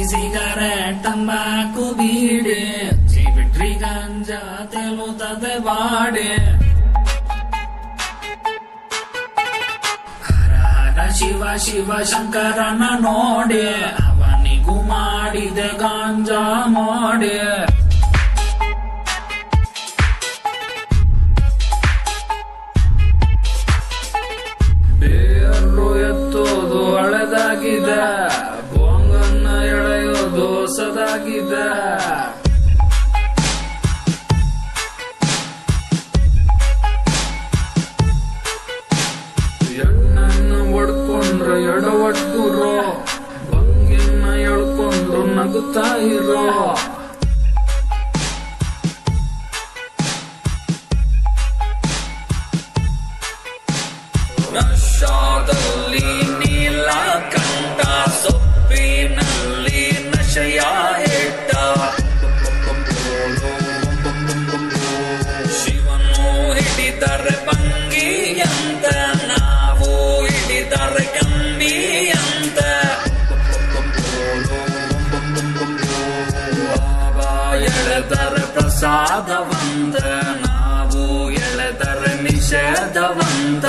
cigarette ತಂಬಾಕು ಬೀಡಿ ಬಿಟ್ರಿ ಗಂಜಾ ತೆಲುತ್ತದೆ ಬಾಡಿ ಹರ ಹರ ಶಿವ ಶಿವ ಶಂಕರನ ನೋಡಿ ಅವನಿಗೂ ಮಾಡಿದೆ ಗಾಂಜಾ ಮಾಡಿ ಬೇರು ಎತ್ತೋದು ಹಳೆದಾಗಿದೆ ಬೊಂಗನ್ನ ಎಳೆಯೋದು ಹೊಸದಾಗಿದೆ ಎಣ್ಣನ್ನ ಹೊಡ್ಕೊಂಡ್ರೆ ಎಡವಟ್ಟುರೋ ಬಂಗಿನ ಎಳ್ಕೊಂಡು ನಗುತ್ತಾ ಇರೋ ನಶಾದಲ್ಲಿ ನೀಲ ಕಂಡ ಸೊಪ್ಪಿನಲ್ಲಿ ನಶೆಯ ಹೆಟ್ಟ ಶಿವನು ಹಿಡಿದರೆ ಬಂಗಿಯಂತ ನಾವು ಹಿಡಿದರೆ ಕಂಬಿಯಂತ ಬಾಬಾ ಎಳೆದರೆ ಪ್ರಸಾದವಂತ ನಾವು ಎಳೆದರೆ ನಿಷೇಧವಂತ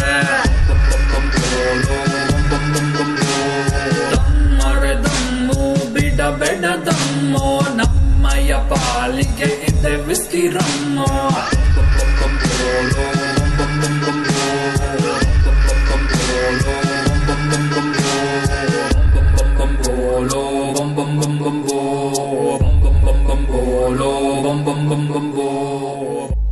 ತಮ್ಮರೆ ದಮ್ಮು ಬಿಡಬೇಡ ದಮ್ಮು ನಮ್ಮಯ ಪಾಲಿಗೆ ಇದೆ ವಿಸ್ತಿರಮ್ಮು ಬೋಲೋ ಬಂ ಬಂ ಬಂ ಬಂ ಬೋ ಬಂ ಬಂ ಬಂ ಬಂ ಬೋಲೋ ಬಂ ಬಂ ಬಂ ಬಂ ಬೋ